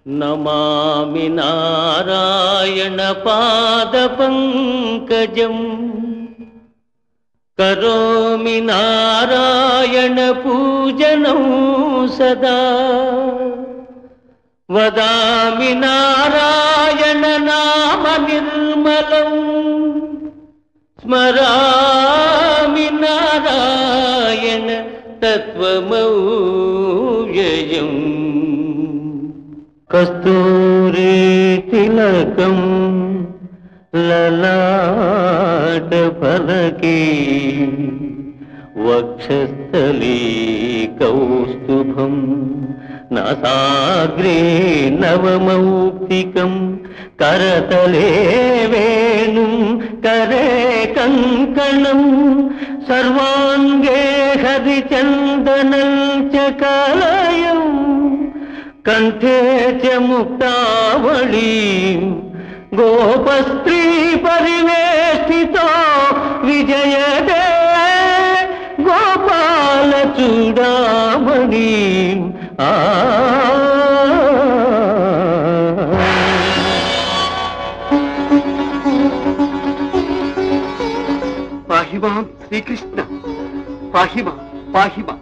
నమామి నారాయణ పాద పంకజం కరోమి నారాయణ పూజనం సదా వదామి నారాయణ నామ నిర్మలం స్మరామి నారాయణ తత్వమౌవ్యయం కస్తూరి తిలకం లలాట ఫలకే వక్షస్థలీ కౌస్తుభం నాసాగ్రే నవమౌక్తికం కరతలే వేణుం కరే కంకణం సర్వాంగే హరిచందనం చ కలయం కంఠే చ ముక్తావళీ గోపస్త్రీ పరివేష్టితో విజయదే గోపాల చూడామణి ఆ పాహిమాం శ్రీకృష్ణ పాహిమా పాహిమా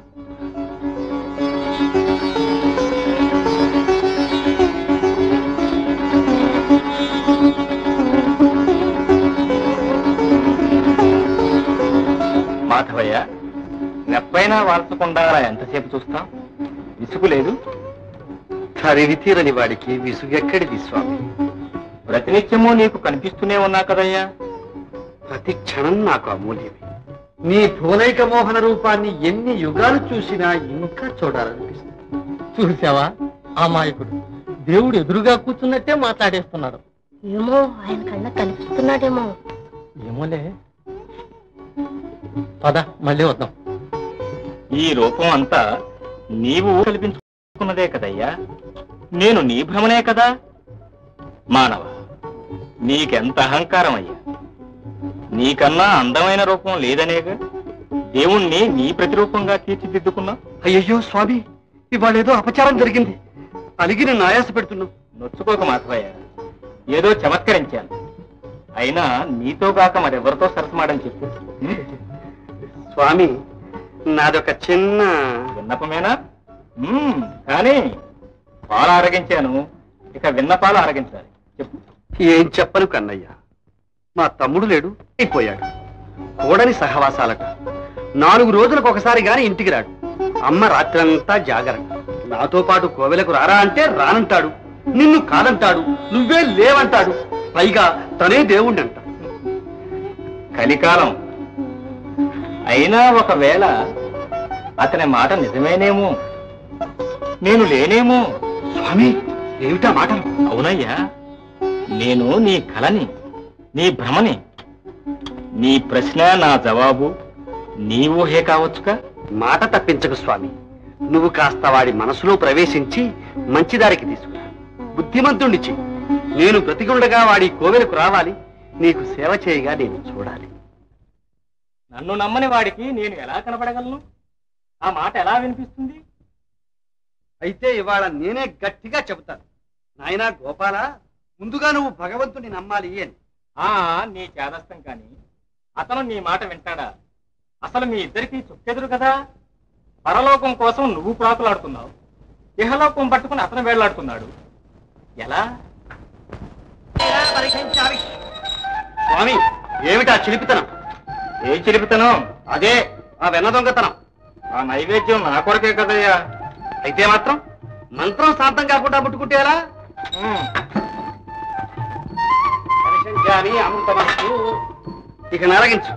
మాధవయ్య నెప్పైనా వాల్చకుండా ఎంతసేపు చూస్తాం విసుగు లేదు తరివి తీరని వాడికి విసుగెక్కడిది స్వామి ప్రతినిత్యము నీకు కనిపిస్తూనే ఉన్నా కదయ్యా ప్రతి క్షణం నాకు అమూల్యమే నీ భువనైక మోహన రూపాన్ని ఎన్ని యుగాలు చూసినా ఇంకా చూడాలనిపిస్తుంది చూసావా అమాయకుడు దేవుడు ఎదురుగా కూర్చున్నట్టే మాట్లాడేస్తున్నాడు ఏమో ఆయన కళ్ళ కనిపిస్తున్నాడేమో ఏమోలే పద మళ్ళీ వద్దాం ఈ రూపం అంతా నీవు కల్పించుకున్నదే కదయ్యా నేను నీ భ్రమనే కదా మానవ నీకెంత అహంకారం అయ్యా నీకన్నా అందమైన రూపం లేదనేగా దేవుణ్ణి నీ ప్రతిరూపంగా తీర్చిదిద్దుకున్నా అయ్యయ్యో స్వామి ఇవాళేదో అపచారం జరిగింది అలిగి నిన్ను ఆయాస పెడుతున్నావు నొచ్చుకోక మాధవయ్య ఏదో చమత్కరించాను అయినా నీతో కాక మరెవరితో సరసమాడని చెప్పు స్వామి నాదొక చిన్న విన్నపమేనా మ్మ్, కానీ పాలు ఆరగించాను ఇక విన్నపాలు ఆరగించాలి చెప్పు ఏం చెప్పను కన్నయ్య మా తమ్ముడు లేడు అయిపోయాడు కూడని సహవాసాలకు నాలుగు రోజులకు ఒకసారి గాని ఇంటికి రాడు అమ్మ రాత్రంతా జాగరణ నాతో పాటు కోవెలకు రారా అంటే రానంటాడు నిన్ను కాదంటాడు నువ్వే లేవంటాడు పైగా తనే దేవుణ్ణి అంటాడు కలికాలం అయినా ఒకవేళ అతని మాట నిజమేనేమో నేను లేనేమో స్వామి ఏమిటా మాటలు అవునయ్యా నేను నీ కలని నీ భ్రమని నీ ప్రశ్న నా జవాబు నీ ఊహే కావచ్చుగా మాట తప్పించకు స్వామి నువ్వు కాస్త వాడి మనసులో ప్రవేశించి మంచిదారికి తీసుకురా బుద్ధిమంతుణ్ణి చెయ్యి నేను బ్రతికుండగా వాడి కోవెలకు రావాలి నీకు సేవ చేయగా నేను చూడాలి నన్ను నమ్మని వాడికి నేను ఎలా కనపడగలను ఆ మాట ఎలా వినిపిస్తుంది అయితే ఇవాళ నేనే గట్టిగా చెబుతాను నాయనా గోపాల ముందుగా నువ్వు భగవంతుని నమ్మాలి అని ఆ నీ చేదస్తం కాని అతను నీ మాట వింటాడా అసలు మీ ఇద్దరికి చుక్కెదురు కదా పరలోకం కోసం నువ్వు ప్రాకులాడుతున్నావు ఇహలోకం పట్టుకుని అతను వేళ్లాడుతున్నాడు ఎలా స్వామి ఏమిటా చిలిపితనం ఏ చిలిపితనం అదే ఆ వెన్న దొంగతనం ఆ నైవేద్యం నా కొరకే కదయ్యా అయితే మాత్రం మంత్రం శాంతం కాకుండా ముట్టుకుంటే ఎలా ఉమ్. పరిశంచామి అమృతమస్తు ఇక నరగించు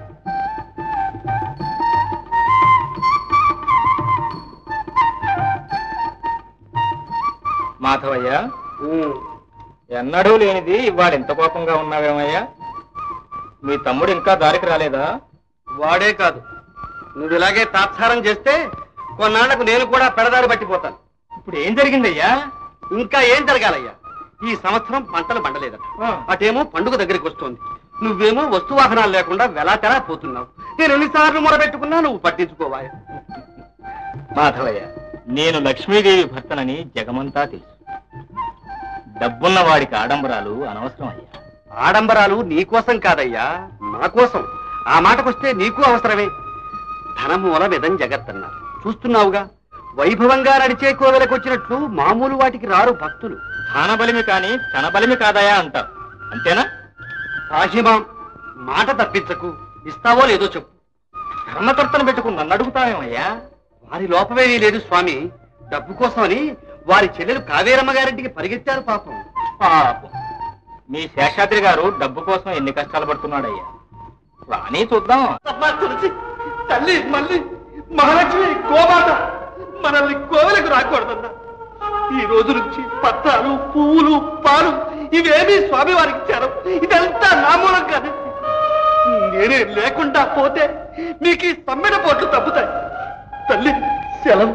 మాధవయ్య ఎన్నడూ లేనిది ఇవాళ ఇంత కోపంగా ఉన్నావేమయ్యా మీ తమ్ముడు ఇంకా దారికి రాలేదా వాడే కాదు నువ్వు ఇలాగే తాత్సారం చేస్తే కొన్నాళ్లకు నేను కూడా పెడదారి పట్టిపోతాను ఇప్పుడు ఏం జరిగిందయ్యా ఇంకా ఏం జరగాలయ్యా ఈ సంవత్సరం పంటలు పండలేదట ఆ. అటేమో పండుగ దగ్గరికి వస్తోంది నువ్వేమో వస్తు వాహనాలు లేకుండా వెలాటెలా పోతున్నావు నేను ఎన్నిసార్లు మొరబెట్టుకున్నా నువ్వు పట్టించుకోవా మాధవయ్య నేను లక్ష్మీదేవి భర్తనని జగమంతా తెలుసు డబ్బున్న వాడికి ఆడంబరాలు అనవసరం అయ్యా ఆడంబరాలు నీకోసం కాదయ్యా నా కోసం ఆ మాటకొస్తే నీకు అవసరమే ధనమూల విధం జగత్ అన్నారు చూస్తున్నావుగా వైభవంగా నడిచే కోవెలకు వచ్చినట్లు మామూలు వాటికి రారు భక్తులు ధానబలిమి కాని ధనబలిమి కాదయా అంటావు అంతేనా రాహిమాం మాట తప్పించకు ఇస్తావో లేదో చెప్పు ధర్మకర్తను పెట్టుకుని నన్ను అడుగుతావేమయ్యా వారి లోపమేమీ లేదు స్వామి డబ్బు కోసమని వారి చెల్లెలు కావేరమ్మ గారింటికి పరిగెత్తారు పాపం పాపం. మీ శేషాద్రి గారు డబ్బు కోసం ఎన్ని కష్టాలు పడుతున్నాడయ్యా రాని చూద్దాం అమ్మా తులసి తల్లి మళ్ళీ మహాలక్ష్మి గోమాత మనల్ని కోవెలకు రాకూడదన్నా ఈ రోజు నుంచి పత్రాలు పువ్వులు పాలు ఇవేమీ స్వామి వారికి ఇచ్చారు ఇదంతా నా మూలం కాదు నేనే లేకుండా పోతే మీకు ఈ సమ్మెడ పోట్లు తప్పుతాయి తల్లి సెలవు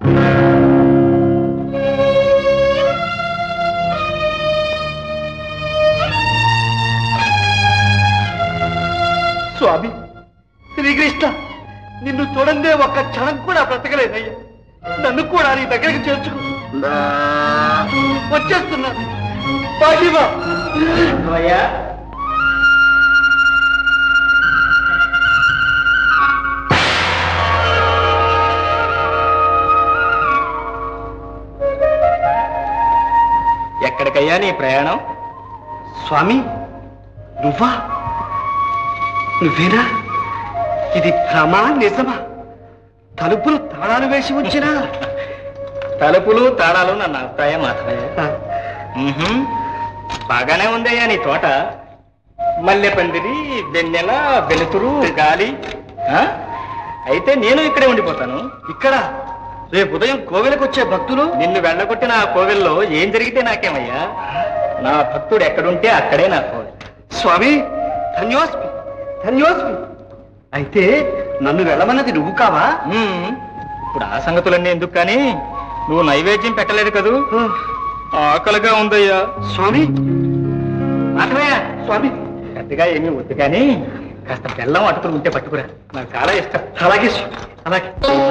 స్వామి శ్రీకృష్ణ నిన్ను చూడందే ఒక్క క్షణం కూడా బ్రతకలేదయ్యా నన్ను కూడా నీ దగ్గరికి చేర్చుకో వచ్చేస్తున్నా పాటివా ఎక్కడికయ్యా నీ ప్రయాణం స్వామి నువ్వా నువ్వేనా ఇది భ్రమా నిజమా తలుపులు తాళాలు వేసి వచ్చినా తలుపులు తాళాలు నన్ను అభిప్రాయం మాత్రమే మ్మ్హ్మ్. బాగానే ఉందయ్యా నీ తోట మల్లె పందిరి వెన్నెల వెలుతురు గాలి ఆ? అయితే నేను ఇక్కడే ఉండిపోతాను ఇక్కడ రేపు ఉదయం కోవెలకు వచ్చే భక్తులు నిన్ను వెళ్ళగొట్టిన ఆ కోవెల్లో ఏం జరిగితే నాకేమయ్యా నా భక్తుడు ఎక్కడుంటే అక్కడే నా కోవెల స్వామి ధన్యోస్మి ధన్యోస్మి అయితే నన్ను వెళ్ళమన్నది నువ్వు కావా మ్మ్. ఇప్పుడు ఆ సంగతులన్నీ ఎందుకు కానీ నువ్వు నైవేద్యం పెట్టలేదు కదూ ఆకలిగా ఉందయ్యా స్వామి మాత్రమే స్వామి పెద్దగా ఏమీ వద్దు కానీ కాస్త బెల్లం అటుకులు ఉంటే పట్టుకురా నాకు చాలా ఇష్టం అలాగే స్వామి అలాగే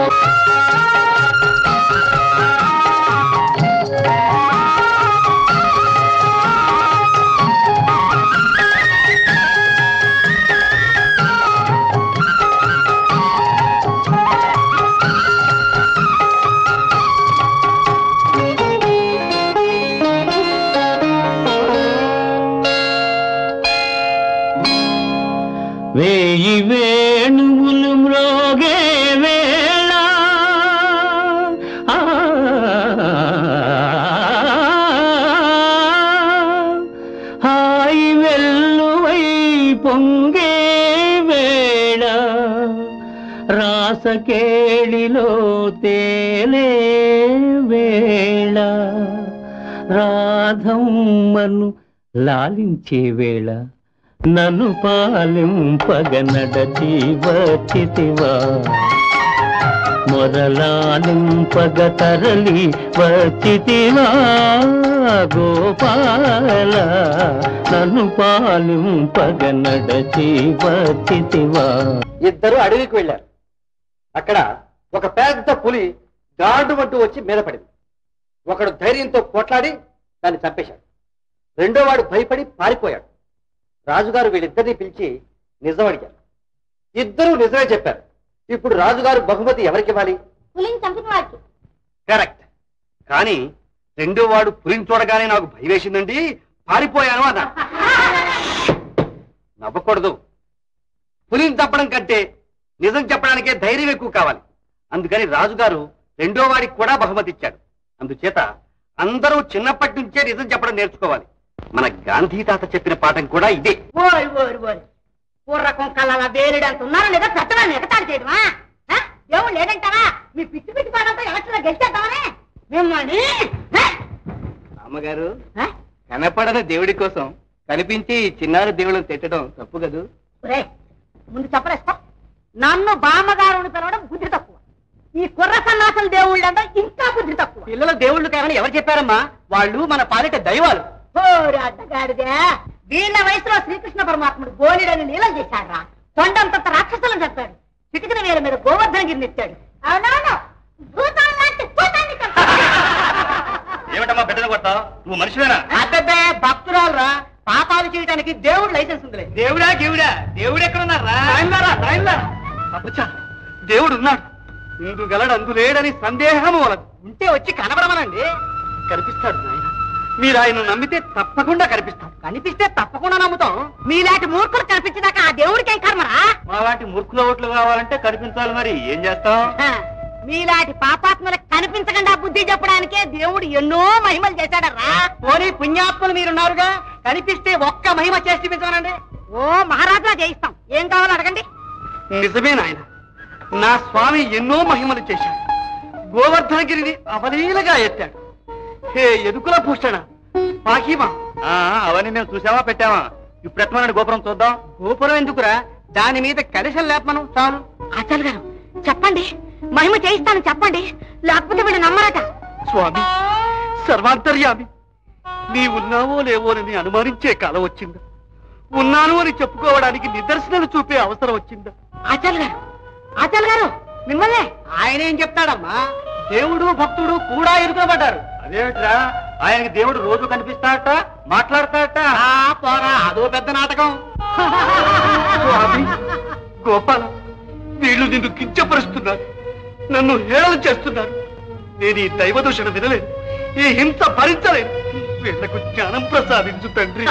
వేయి వేణువులు మ్రోగే వేళ ఆ, హాయి వెల్లువై పొంగే వేళ రాసకేళిలో తేలే వేళ రాధమ్మను లాలించే వేళ నన్ను పాలింపగ నడచి వచ్చితివా మొదలాలింపగ తరలి వచ్చితివా గోపాల నన్ను పాలింపగ నడచి వచ్చితివా ఇద్దరు అడవికి వెళ్ళారు అక్కడ ఒక పెద్ద పులి గాడు అంటూ వచ్చి మీద పడింది ఒకడు ధైర్యంతో పోట్లాడి దాన్ని చంపేశాడు రెండో వాడు భయపడి పారిపోయాడు రాజుగారు వీళ్ళిద్దరిని పిలిచి నిజం అడిగారు ఇద్దరూ నిజమే చెప్పారు ఇప్పుడు రాజుగారు బహుమతి ఎవరికి ఇవ్వాలి పులిని చంపిన వాడికి కరెక్ట్ కానీ రెండో వాడు పులిని చూడగానే నాకు భయం వేసిందండి పారిపోయాను అన్నా నవ్వకూడదు పులిని చంపడం కంటే నిజం చెప్పడానికే ధైర్యం ఎక్కువ కావాలి అందుకని రాజుగారు రెండో వాడికి కూడా బహుమతి ఇచ్చాడు అందుచేత అందరూ చిన్నప్పటి నుంచే నిజం చెప్పడం నేర్చుకోవాలి మన గాంధీ తాత చెప్పిన పాఠం కూడా ఇదే ఓరి ఓరి ఓరి పూర్రకం కళ్ళ వేరేడంత ఉన్నారా లేదా పెద్దవాళ్ళని ఎగతాడు చేయడమా ఆ? దేవుడు లేదంటావా మీ పిచ్చి పిచ్చి పాడంతో ఎలక్షన్ లో గెలిచేద్దామని మిమ్మల్ని ఆ? అమ్మగారు ఆ? కనపడని దేవుడి కోసం కనిపించి చిన్నారి దేవుళ్ళని తిట్టడం తప్పు కదూ ఒరేయ్, ముందు చెప్పరేస్తా నన్ను బామ్మగారుని పిలవడం బుద్ధి తక్కువ ఈ కుర్ర సన్నాసుల దేవుళ్ళంతా ఇంకా బుద్ధి తక్కువ పిల్లల దేవుళ్ళు కారని ఎవరు చెప్పారమ్మా వాళ్ళు మన పాలిట దైవాలు ఓరి అడ్డగాడిదే వీళ్ళ వయసులో శ్రీకృష్ణ పరమాత్ముడు గోలిడని నీలం చేశాడు కొండంత రాక్షసులను చెప్పాడు చిటికిన వేల మీద గోవర్ధనగిరిని ఎత్తాడు అవునవును భూతాన్ని లాంటి భూతాన్ని చంపాడు. ఏమిటమ్మా పెద్ద కొడతావు నువ్వు మనిషివేనా అబ్బే భక్తురాలురా పాపాలు చేయడానికి దేవుడు లైసెన్స్ ఉందిలే దేవుడా దేవుడా దేవుడు ఎక్కడ ఉన్నారా అబ్బచ్చా దేవుడు ఉన్నాడు ఇందు గలడు అందు లేడని సందేహం వలదు ఉంటే వచ్చి కనబడమనండి కనిపిస్తాడు నాయన మీరు ఆయన నమ్మితే తప్పకుండా కనిపిస్తాడు కనిపిస్తే తప్పకుండా నమ్ముతాం మీలాంటి మూర్ఖులు కనిపించినాక ఆ దేవుడికి ఏం కర్మరా మా వాటి మూర్ఖుల ఓట్లు కావాలంటే కనిపించాలి మరి ఏం చేస్తాం హ, మీలాంటి పాపాత్మలకు కనిపించకుండా బుద్ధి చెప్పడానికే దేవుడు ఎన్నో మహిమలు చేశాడరా పోనీ పుణ్యాత్ములు మీరున్నారుగా కనిపిస్తే ఒక్క మహిమ చేసి చూపించమనండి ఓ మహారాజా చేయిస్తాం ఏం కావాలో అడగండి నిజమే నాయన నా స్వామి ఎన్నో మహిమలు చేశాడు గోవర్ధనగిరిని అవలీలగా ఎత్తాడు హే ఎదుకుల భూషణ పాకీమా అవన్నీ మేము చూసావా పెట్టావా ఇప్పుడు ఎట్లా గోపురం చూద్దాం గోపురం ఎందుకురా దాని మీద కలశం లేపమను చాలు ఆచార్య గారు చెప్పండి మహిమ చేయిస్తాను చెప్పండి లేకపోతే వీళ్ళు నమ్మరట స్వామి సర్వాంతర్యామి నీ ఉన్నావో లేవోనని అనుమానించే కాలం వచ్చిందా ఉన్నాను అని చెప్పుకోవడానికి నిదర్శనలు చూపే అవసరం వచ్చిందా ఆచార్య గారు ఆచార్య గారు మిమ్మల్ని ఆయన ఏం చెప్తాడమ్మా దేవుడు భక్తుడు కూడా ఎదుర్కోబడ్డారు అదేమిట్రా ఆయనకి దేవుడు రోజు కనిపిస్తాడట మాట్లాడతాడట పోరా అదో పెద్ద నాటకం స్వామి గోపాల వీళ్ళు నిన్ను కించపరుస్తున్నారు నన్ను హేళన చేస్తున్నారు నేను ఈ దైవదూషణ వినలేను ఈ హింస భరించలేను వీళ్లకు జ్ఞానం ప్రసాదించు తండ్రి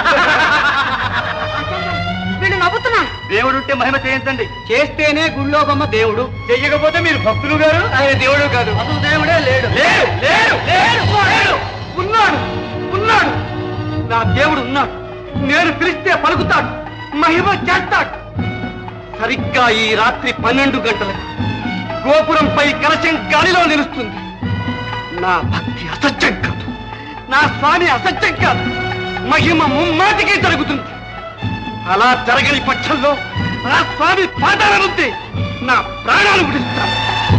వీళ్ళు నవ్వుతున్నారు దేవుడుంటే మహిమ చేయించండి చేస్తేనే గుళ్ళో బొమ్మ దేవుడు చెయ్యకపోతే మీరు భక్తులు గారు ఆయన దేవుడు కాదు అసలు దేవుడే లేడు లేడు లేడు లేడు లేడు ఉన్నాడు ఉన్నాడు నా దేవుడు ఉన్నాడు నేను పిలిస్తే పలుకుతాడు మహిమ చేస్తాడు సరిగ్గా ఈ రాత్రి పన్నెండు గంటలకు గోపురంపై కలశం గాలిలో నిలుస్తుంది నా భక్తి అసత్యం కాదు నా స్వామి అసత్యం కాదు మహిమ ముమ్మాటికి జరుగుతుంది అలా జరగని పక్షంలో ఆ స్వామి పాదాల నుండి నా ప్రాణాలు విడుస్తాను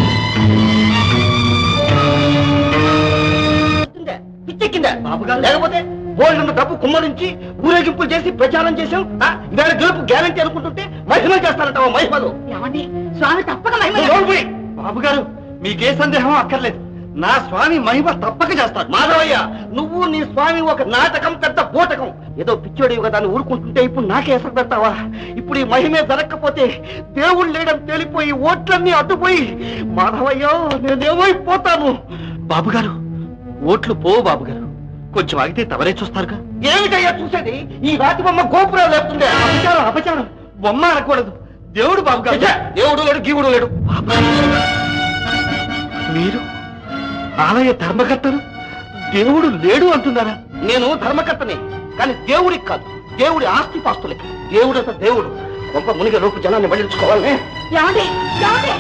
పిచ్చెక్కిందా బాబుగారు లేకపోతే బోల్డ్ డబ్బు కుమ్మరించి ఊరేగింపులు చేసి ప్రచారం చేశాం దాని గెలుపు గ్యారంటీ అనుకుంటుంటే మహిమలు చేస్తారంట మహిమలు ఏమండి స్వామి తప్పక మహిమ నువ్వు నోరు మూయి. బాబుగారు మీకే సందేహం అక్కర్లేదు నా స్వామి మహిమ తప్పక చేస్తాడు మాధవయ్య నువ్వు నీ స్వామి ఒక నాటకం పెద్ద బోటకం ఏదో పిచ్చోడివి కదా అని ఊరుకుంటుంటే ఇప్పుడు నాకే ఎసరు పెడతావా ఇప్పుడు ఈ మహిమే జరగకపోతే దేవుడు లేడని తేలిపోయి ఓట్లన్నీ అడ్డుపోయి మాధవయ్యో నేనేమైపోతాను బాబుగారు ఓట్లు పోవు బాబుగారు కొంచెం ఆగితే తవరే చూస్తారుగా ఏమిటయ్యా చూసేది ఈ రాతి బొమ్మ గోపురం లేపుతుంది అపచారం అపచారం బొమ్మ అనకూడదు దేవుడు బాబుగారు దేవుడు లేడు గీవుడు లేడు మీరు ఆలయ ధర్మకర్తలు దేవుడు లేడు అంటున్నారా నేను ధర్మకర్తనే కానీ దేవుడికి కాదు దేవుడి ఆస్తి పాస్తులకి దేవుడు అంత దేవుడు కొంప మునిగ లోపు జనాన్ని మళ్ళించుకోవాలనే ఏమండి ఏమండి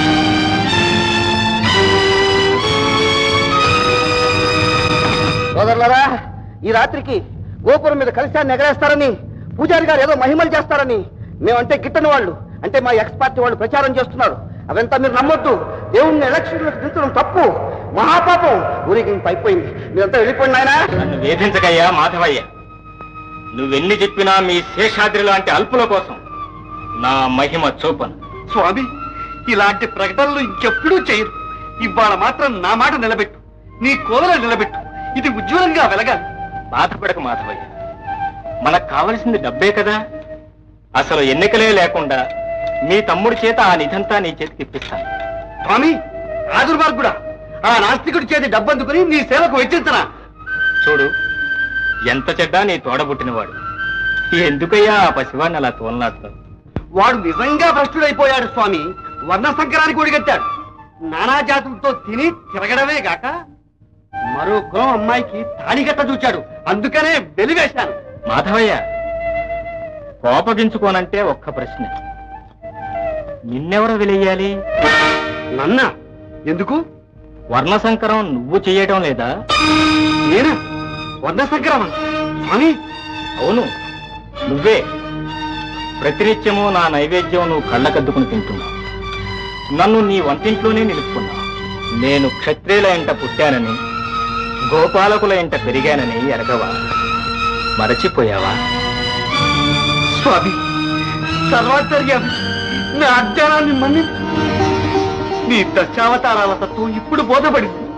సోదరులారా ఈ రాత్రికి గోపురం మీద కలిశాన్ని ఎగరేస్తారని పూజారి గారు ఏదో మహిమలు చేస్తారని మేమంటే గిట్టని వాళ్ళు అంటే మా ఎక్స్ పార్టీ వాళ్ళు ప్రచారం చేస్తున్నారు అవంతా మీరు నమ్మొద్దు దేవుణ్ణి ఎలక్షన్లకు దించడం తప్పు మహాపాపం ఊరికి అయిపోయింది మీరంతా వెళ్ళిపోండి నాయనా నన్ను వేధించకయ్యా మాధవయ్య నువ్వెన్ని చెప్పినా మీ శేషాద్రి లాంటి అల్పుల కోసం నా మహిమ చూపను స్వామి ఇలాంటి ప్రకటనలు ఇంకెప్పుడూ చేయరు ఇవాళ మాత్రం నా మాట నిలబెట్టు నీ కోవల నిలబెట్టు ఇది ఉజ్వలంగా వెలగాలి బాధపడక మాధవయ్య మనకు కావలసింది డబ్బే కదా అసలు ఎన్నికలే లేకుండా మీ తమ్ముడి చేత ఆ నిధంతా నీ చేతికి ఇప్పిస్తాను స్వామి ఆ దుర్మార్గుడా ఆ నాస్తికుడి చేతి డబ్బందుకుని నీ సేవకు వెచ్చించనా చూడు ఎంత చెడ్డా నీ తోడబుట్టినవాడు ఎందుకయ్యా ఆ పసివాడిని అలా తోలనాడుతావు వాడు నిజంగా భ్రష్టుడైపోయాడు స్వామి వర్ణ సంకరానికి ఒడిగట్టాడు నానా జాతులతో తిని తిరగడమే గాక మరో కులం అమ్మాయికి తాళిగట్ట చూచాడు అందుకనే వెలివేశాను మాధవయ్య కోపగించుకోనంటే ఒక్క ప్రశ్న నిన్నెవరు వెలయ్యాలి నన్న ఎందుకు వర్ణ సంకరం నువ్వు చేయటం లేదా నేనా వర్ణ సంకరమా స్వామి అవును నువ్వే ప్రతినిత్యము నా నైవేద్యం నువ్వు కళ్ళకద్దుకుని తింటున్నావు నన్ను నీ వంటింట్లోనే నిలుపుకున్నావు నేను క్షత్రియుల ఇంట పుట్టానని గోపాలకుల ఇంట పెరిగానని ఎరగవా మరచిపోయావా స్వామి సర్వాంతర్యామి నా అజ్ఞానాన్ని మన్నించు నీ దశావతారాల తత్వం ఇప్పుడు బోధపడింది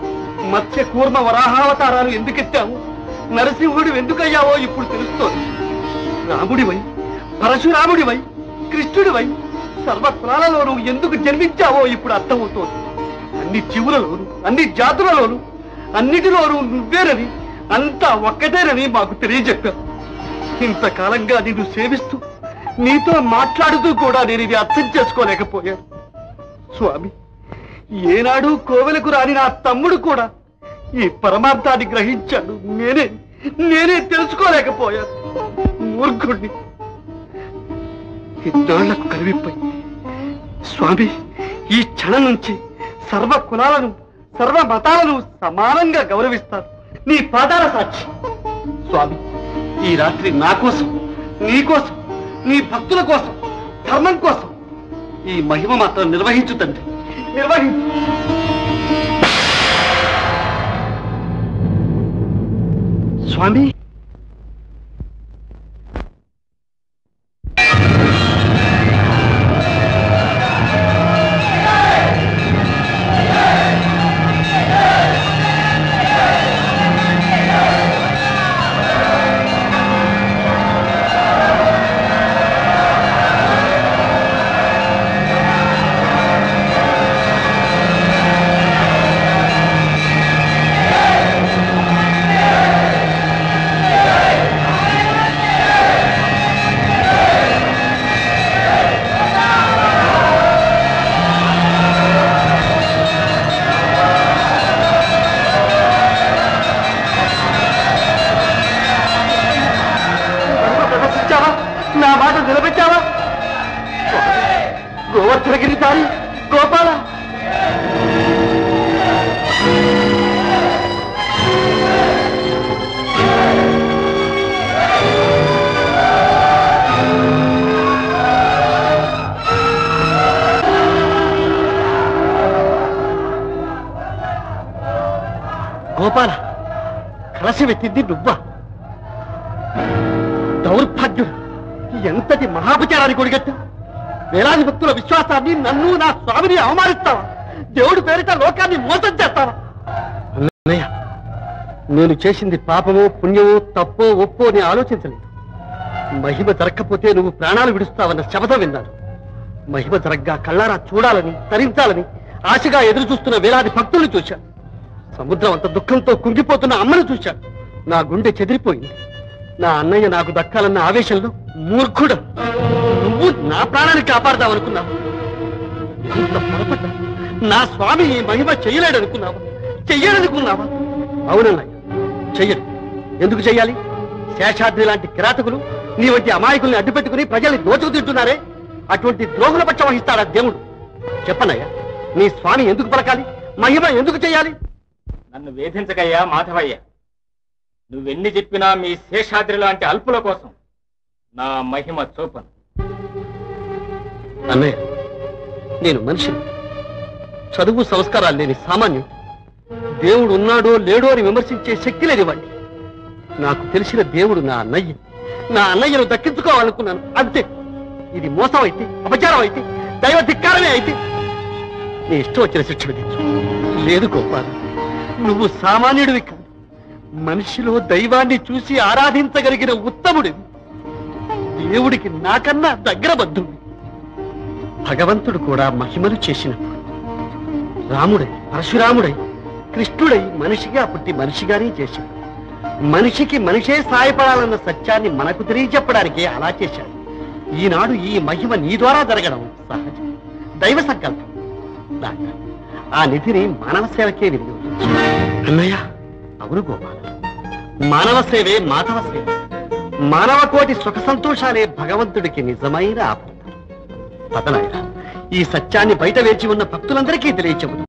మత్స్య కూర్మ వరాహావతారాలు ఎందుకెత్తావు నరసింహుడు ఎందుకయ్యావో ఇప్పుడు తెలుస్తోంది రాముడివై పరశురాముడివై కృష్ణుడివై సర్వ కులాలలోనూ ఎందుకు జన్మించావో ఇప్పుడు అర్థమవుతోంది అన్ని జీవులలోను అన్ని జాతులలోను అన్నిటిలోనూ నువ్వేనని అంతా ఒక్కటేనని మాకు తెలియజెప్పావు ఇంతకాలంగా నిన్ను సేవిస్తూ నీతో మాట్లాడుతూ కూడా నేను ఇది అర్థం చేసుకోలేకపోయాను స్వామి ఏనాడు కోవెలకు రాని నా తమ్ముడు కూడా ఈ పరమార్థాన్ని గ్రహించాడు నేనే నేనే తెలుసుకోలేకపోయాను మూర్ఖుణ్ణి ఇన్నాళ్లకు కనివిపోయి స్వామి ఈ క్షణం నుంచి సర్వ కులాలను సర్వ మతాలను సమానంగా గౌరవిస్తాను నీ పాదాల సాక్షి స్వామి ఈ రాత్రి నా కోసం నీ కోసం నీ భక్తుల కోసం ధర్మం కోసం ఈ మహిమ మాత్రం నిర్వహించు తండ్రి నిర్వహించు స్వామి మహిమ ప్రదర్శించావా నా మాట నిలబెట్టావా గోవర్ధనగిరి దారి గోపాల గోపాల కలసి వెత్తింది నువ్వా దౌర్భాగ్యుడు ఎంతటి మహాపచారానికి ఒడిగట్టు వేలాది భక్తుల విశ్వాసాన్ని నన్ను నా స్వామిని అవమానిస్తావా దేవుడి పేరిట లోకాన్ని మోసం చేస్తావా అన్నయ్య నేను చేసింది పాపమో పుణ్యమో తప్పో ఒప్పో అని ఆలోచించలేదు మహిమ జరగకపోతే నువ్వు ప్రాణాలు విడుస్తావన్న శపథం విన్నాను మహిమ జరగ్గా కళ్ళారా చూడాలని తరించాలని ఆశగా ఎదురు చూస్తున్న వేలాది భక్తుల్ని చూశాను సముద్రం అంత దుఃఖంతో కుంగిపోతున్న అమ్మను చూశాను నా గుండె చెదిరిపోయింది నా అన్నయ్య నాకు దక్కాలన్న ఆవేశంలో మూర్ఖుడు నువ్వు నా ప్రాణాన్ని కాపాడదామనుకున్నావు ఎంత పొరపడ్డా నా స్వామి ఈ మహిమ చెయ్యలేడనుకున్నావా చెయ్యడనుకున్నావా అవునన్నయ్య చెయ్యడు ఎందుకు చెయ్యాలి శేషాద్రి లాంటి కిరాతకులు నీ వంటి అమాయకుల్ని అడ్డుపెట్టుకుని ప్రజల్ని దోచుకు తింటున్నారే అటువంటి ద్రోహుల పక్షం వహిస్తాడా దేవుడు చెప్పనయ్యా నీ స్వామి ఎందుకు పలకాలి మహిమ ఎందుకు చెయ్యాలి నన్ను వేధించకయ్యా మాధవయ్య నువ్వెన్ని చెప్పినా మీ శేషాద్రి లాంటి అల్పుల కోసం నా మహిమ చూపను అన్నయ్య నేను మనిషిని చదువు సంస్కారాలు లేని సామాన్యుడు దేవుడు ఉన్నాడో లేడో అని విమర్శించే శక్తి లేనివాడిని నాకు తెలిసిన దేవుడు నా అన్నయ్య నా అన్నయ్యను దక్కించుకోవాలనుకున్నాను అంతే ఇది మోసం అయితే అపచారం అయితే దైవ ధిక్కారమే అయితే నీ ఇష్టం వచ్చిన శిక్ష విధించు లేదు గోపాల నువ్వు సామాన్యుడివి కాదు మనిషిలో దైవాన్ని చూసి ఆరాధించగలిగిన ఉత్తముడివి దేవుడికి నాకన్నా దగ్గర బంధువు భగవంతుడు కూడా మహిమలు చేసినప్పుడు రాముడై పరశురాముడై కృష్ణుడై మనిషిగా పుట్టి మనిషిగానే చేశాడు మనిషికి మనిషే సాయపడాలన్న సత్యాన్ని మనకు తెలియజెప్పడానికే అలా చేశాడు ఈనాడు ఈ మహిమ నీ ద్వారా జరగడం సహజం దైవ సంకల్పం దాకా ఆ నిధిని మానవ సేవకే వినియోగించు అన్నయ్య అవును గోపాల మానవ సేవే మాధవ సేవ మానవ కోటి సుఖ సంతోషాలే భగవంతుడికి నిజమైన ఆపద పదనాయన ఈ సత్యాన్ని బయట వేచి ఉన్న భక్తులందరికీ తెలియచెబుతూ